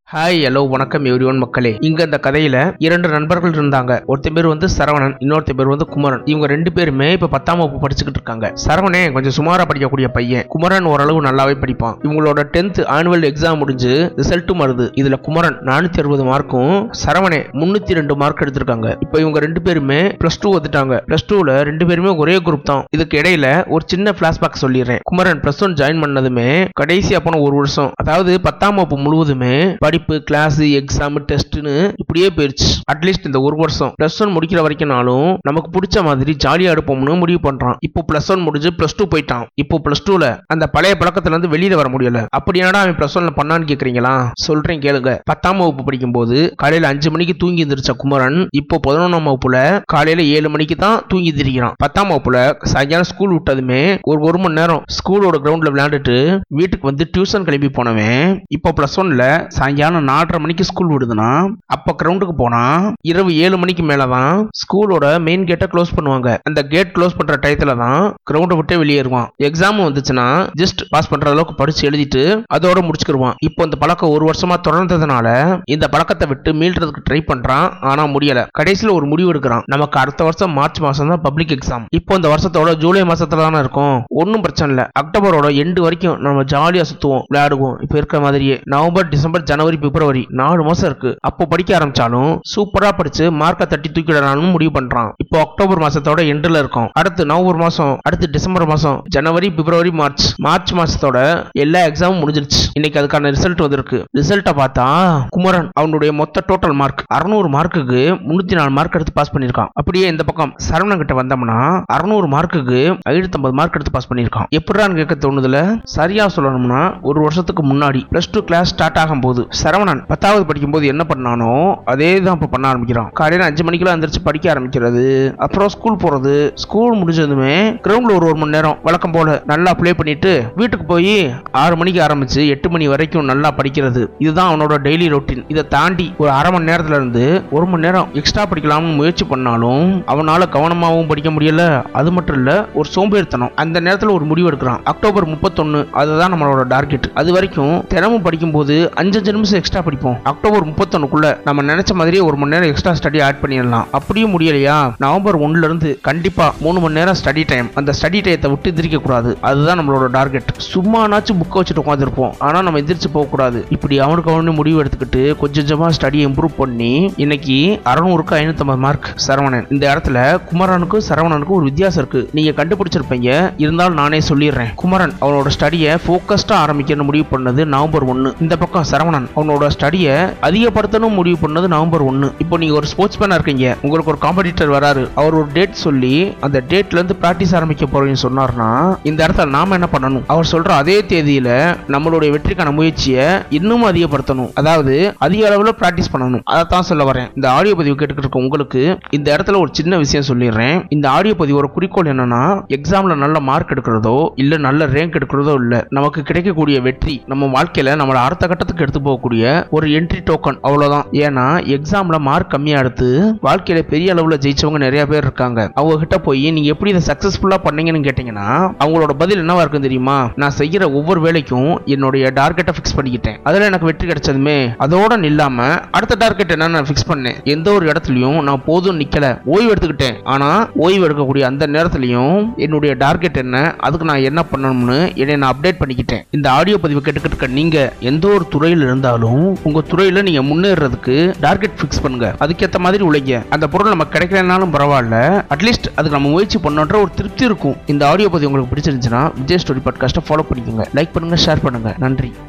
hi hello வணக்கம் everyone மக்களே இங்க இந்த கதையில இரண்டு நண்பர்கள் இருந்தாங்க ஒருத்தன் பேர் வந்து சரவணன் இன்னொருத்த பேர் வந்து குமரன் இவங்க ரெண்டு பேருமே இப்ப பத்தாம் வகுப்பு படிச்சுக்கிட்டு இருக்காங்க சரவணே கொஞ்சம் சுமாரா படிக்கக்கூடிய பையன் குமரன் ஓரளவு நல்லாவே படிப்பான் இவங்களோட டென்த் ஆனுவல் எக்ஸாம் முடிஞ்சு ரிசல்ட்டும் வருது இதுல குமரன் நானூத்தி அறுபது மார்க்கும் சரவணே முன்னூத்தி ரெண்டு மார்க் எடுத்திருக்காங்க இப்ப இவங்க ரெண்டு பேருமே பிளஸ் டூ வந்துட்டாங்க பிளஸ் டூல ரெண்டு பேருமே ஒரே குரூப் தான் இதுக்கு இடையில ஒரு சின்ன பிளாஷ்பேக் சொல்லிடுறேன் குமரன் பிளஸ் ஒன் ஜாயின் பண்ணதுமே கடைசியா போன ஒரு வருஷம் அதாவது பத்தாம் வகுப்பு முழுவதுமே படிப்பு கிளாஸ் எக்ஸாம் டெஸ்ட்னு இப்படியே போயிருச்சு அட்லீஸ்ட் இந்த ஒரு வருஷம் பிளஸ் ஒன் முடிக்கிற வரைக்கும்னாலும் நமக்கு பிடிச்ச மாதிரி ஜாலியா எடுப்போம்னு முடிவு பண்றான் இப்போ பிளஸ் ஒன் முடிஞ்சு பிளஸ் டூ போயிட்டான் இப்போ பிளஸ் டூல அந்த பழைய பழக்கத்துல இருந்து வெளியில வர முடியல அப்படி என்னடா அவன் பிளஸ் ஒன்ல பண்ணான்னு கேக்குறீங்களா சொல்றேன் கேளுங்க பத்தாம் வகுப்பு படிக்கும் போது காலையில அஞ்சு மணிக்கு தூங்கி எந்திரிச்ச குமரன் இப்போ பதினொன்றாம் வகுப்புல காலையில ஏழு மணிக்கு தான் தூங்கி திரிக்கிறான் பத்தாம் வகுப்புல சாயங்காலம் ஸ்கூல் விட்டதுமே ஒரு ஒரு மணி நேரம் ஸ்கூலோட கிரவுண்ட்ல விளையாண்டுட்டு வீட்டுக்கு வந்து டியூஷன் கிளம்பி போனவன் இப்போ பிளஸ் ஒன்ல சாயங்காலம் நாலரை மணிக்கு ஸ்கூல் விடுதுன்னா அப்ப கிரவுண்டுக்கு போனா இரவு ஏழு மணிக்கு மேலதான் ஸ்கூலோட மெயின் கேட்டை க்ளோஸ் பண்ணுவாங்க அந்த கேட் க்ளோஸ் பண்ற டயத்துல தான் கிரவுண்டை விட்டே வெளியேறுவான் எக்ஸாம் வந்துச்சுன்னா ஜஸ்ட் பாஸ் பண்ற அளவுக்கு படிச்சு எழுதிட்டு அதோட முடிச்சுக்கிருவான் இப்போ இந்த பழக்கம் ஒரு வருஷமா தொடர்ந்ததுனால இந்த பழக்கத்தை விட்டு மீள்றதுக்கு ட்ரை பண்றான் ஆனா முடியல கடைசியில ஒரு முடிவு எடுக்கிறான் நமக்கு அடுத்த வருஷம் மார்ச் மாசம் தான் பப்ளிக் எக்ஸாம் இப்போ இந்த வருஷத்தோட ஜூலை மாசத்துல தானே இருக்கும் ஒன்றும் பிரச்சனை இல்லை அக்டோபரோட எண்டு வரைக்கும் நம்ம ஜாலியா சுத்துவோம் விளையாடுவோம் இப்போ இருக்கிற மாதிரியே நவம்பர் டிசம்பர் ஜனவரி பிப்ரவரி நாலு மாசம் இருக்கு அப்போ படிக்க ஆரம்பிச்சாலும் சூப்பரா படிச்சு மார்க்கை தட்டி தூக்கிடலாம்னு முடிவு பண்றான் இப்போ அக்டோபர் மாசத்தோட எண்டுல இருக்கும் அடுத்து நவம்பர் மாசம் அடுத்து டிசம்பர் மாசம் ஜனவரி பிப்ரவரி மார்ச் மார்ச் மாசத்தோட எல்லா எக்ஸாமும் முடிஞ்சிருச்சு இன்னைக்கு அதுக்கான ரிசல்ட் வந்திருக்கு ரிசல்ட்டை பார்த்தா குமரன் அவனுடைய மொத்த டோட்டல் மார்க் அறுநூறு மார்க்குக்கு முன்னூத்தி நாலு மார்க் எடுத்து பாஸ் பண்ணிருக்கான் அப்படியே இந்த பக்கம் சரவணன் கிட்ட வந்தோம்னா அறுநூறு மார்க்குக்கு ஐநூத்தி மார்க் எடுத்து பாஸ் பண்ணிருக்கான் எப்படின்னு கேட்க தோணுதுல சரியா சொல்லணும்னா ஒரு வருஷத்துக்கு முன்னாடி பிளஸ் டூ கிளாஸ் ஸ்டார்ட் ஆகும் போது சரவணன் பத்தாவது படிக்கும்போது என்ன பண்ணானோ அதே தான் இப்போ பண்ண ஆரம்பிக்கிறான் காலையில அஞ்சு மணிக்கெல்லாம் எந்திரிச்சு படிக்க ஆரம்பிக்கிறது அப்புறம் ஸ்கூல் போறது ஸ்கூல் முடிஞ்சதுமே கிரவுண்ட்ல ஒரு ஒரு மணி நேரம் வழக்கம் போல நல்லா ப்ளே பண்ணிட்டு வீட்டுக்கு போய் ஆறு மணிக்கு ஆரம்பிச்சு எட்டு மணி வரைக்கும் நல்லா படிக்கிறது இதுதான் அவனோட டெய்லி ரொட்டீன் இதை தாண்டி ஒரு அரை மணி நேரத்துல இருந்து ஒரு மணி நேரம் எக்ஸ்ட்ரா படிக்கலாம்னு முயற்சி பண்ணாலும் அவனால கவனமாகவும் படிக்க முடியல அது மட்டும் இல்ல ஒரு சோம்பேறித்தனம் அந்த நேரத்துல ஒரு முடிவு எடுக்கிறான் அக்டோபர் முப்பத்தொன்னு அதுதான் நம்மளோட டார்கெட் அது வரைக்கும் தினமும் படிக்கும்போது அஞ்சு அஞ்சு நிமிஷம் எக்ஸ்ட்ரா படிப்போம் அக்டோபர் முப்பத்தொன்னுக்குள்ள நம்ம நினைச்ச மாதிரியே ஒரு மணி நேரம் எக்ஸ்ட்ரா ஸ்டடி ஆட் பண்ணிடலாம் அப்படியும் முடியலையா நவம்பர் ஒன்னுல இருந்து கண்டிப்பா மூணு மணி நேரம் ஸ்டடி டைம் அந்த ஸ்டடி டயத்தை விட்டு எந்திரிக்க கூடாது அதுதான் நம்மளோட டார்கெட் சும்மானாச்சும் புக்கை வச்சுட்டு உட்காந்துருப்போம் ஆனா நம்ம எந்திரிச்சு போக கூடாது இப்படி அவனுக்கு அவனு முடிவு எடுத்துக்கிட்டு கொஞ்சம் கொஞ்சமா ஸ்டடியை இம்ப்ரூவ் பண்ணி இன்னைக்கு அறநூறுக்கு ஐநூத்தம்பது மார்க் சரவணன் இந்த இடத்துல குமரனுக்கும் சரவணனுக்கும் ஒரு வித்தியாசம் இருக்கு நீங்க கண்டுபிடிச்சிருப்பீங்க இருந்தாலும் நானே சொல்லிடுறேன் குமரன் அவனோட ஸ்டடியை ஃபோக்கஸ்டா ஆரம்பிக்கணும்னு முடிவு பண்ணது நவம்பர் ஒன்னு இந்த பக்கம் சரவணன் அவனோட ஸ்டடியை அதிகப்படுத்தணும் முடிவு பண்ணது நவம்பர் ஒன்னு இப்போ நீங்க ஒரு ஸ்போர்ட்ஸ் மேனா இருக்கீங்க உங்களுக்கு ஒரு காம்படிட்டர் வராரு அவர் ஒரு டேட் சொல்லி அந்த டேட்ல இருந்து பிராக்டிஸ் ஆரம்பிக்க போறீங்கன்னு சொன்னார்னா இந்த இடத்துல நாம என்ன பண்ணணும் அவர் சொல்ற அதே தேதியில நம்மளுடைய வெற்றிக்கான முயற்சியை இன்னும் அதிகப்படுத்தணும் அதாவது அதிக அளவுல பிராக்டிஸ் பண்ணணும் அதைத்தான் சொல்ல வரேன் இந்த ஆடியோ பதிவு கேட்டுக்கிட்டு இருக்க உங்களுக்கு இந்த இடத்துல ஒரு சின்ன விஷயம் சொல்லிடுறேன் இந்த ஆடியோ பதிவோட குறிக்கோள் என்னன்னா எக்ஸாம்ல நல்ல மார்க் எடுக்கிறதோ இல்ல நல்ல ரேங்க் எடுக்கிறதோ இல்ல நமக்கு கிடைக்கக்கூடிய வெற்றி நம்ம வாழ்க்கையில நம்மள அடுத்த கட்டத்துக்கு எடுத்து போகக்கூடிய ஒரு என்ட்ரி டோக்கன் அவ்வளவுதான் ஏன்னா எக்ஸாம்ல மார்க் கம்மியா எடுத்து வாழ்க்கையில பெரிய அளவுல ஜெயிச்சவங்க நிறைய பேர் இருக்காங்க அவங்க கிட்ட போய் நீங்க எப்படி இதை சக்சஸ்ஃபுல்லா பண்ணீங்கன்னு கேட்டீங்கன்னா அவங்களோட பதில் என்னவா இருக்கும் தெரியுமா நான் செய்யற ஒவ்வொரு வேலைக்கும் என்னுடைய டார்கெட்டை ஃபிக்ஸ் பண்ணிக்கிட்டேன் அதுல எனக்கு வெற்றி கிடைச்சதுமே அதோட நில்லாம அடுத்த டார்கெட் என்ன நான் ஃபிக்ஸ் பண்ணேன் எந்த ஒரு இடத்துலயும் நான் போதும் நிக்கல ஓய்வு எடுத்துக்கிட்டேன் ஆனா ஓய்வு எடுக்கக்கூடிய அந்த நேரத்துலயும் என்னுடைய டார்கெட் என்ன அதுக்கு நான் என்ன பண்ணணும்னு என்னை நான் அப்டேட் பண்ணிக்கிட்டேன் இந்த ஆடியோ பதிவு கேட்டுக்கிட்டு இருக்க நீங்க எந்த ஒரு துறையில் இருந்தாலும் உங்க துறையில நீங்க முன்னேறதுக்கு டார்கெட் ஃபிக்ஸ் பண்ணுங்க அதுக்கேற்ற மாதிரி உழைங்க அந்த பொருள் நமக்கு கிடைக்கலனாலும் பரவாயில்ல அட்லீஸ்ட் அதுக்கு நம்ம முயற்சி பண்ணோன்ற ஒரு திருப்தி இருக்கும் இந்த ஆடியோ பதிவு உங்களுக்கு பிடிச்சிருந்துச்சுன்னா விஜய் ஸ்டோரி பாட்காஸ்ட்டை ஃபாலோ பண்ணிக்கோங்க லைக் பண்ணுங்க ஷேர் பண்ணுங்க நன்றி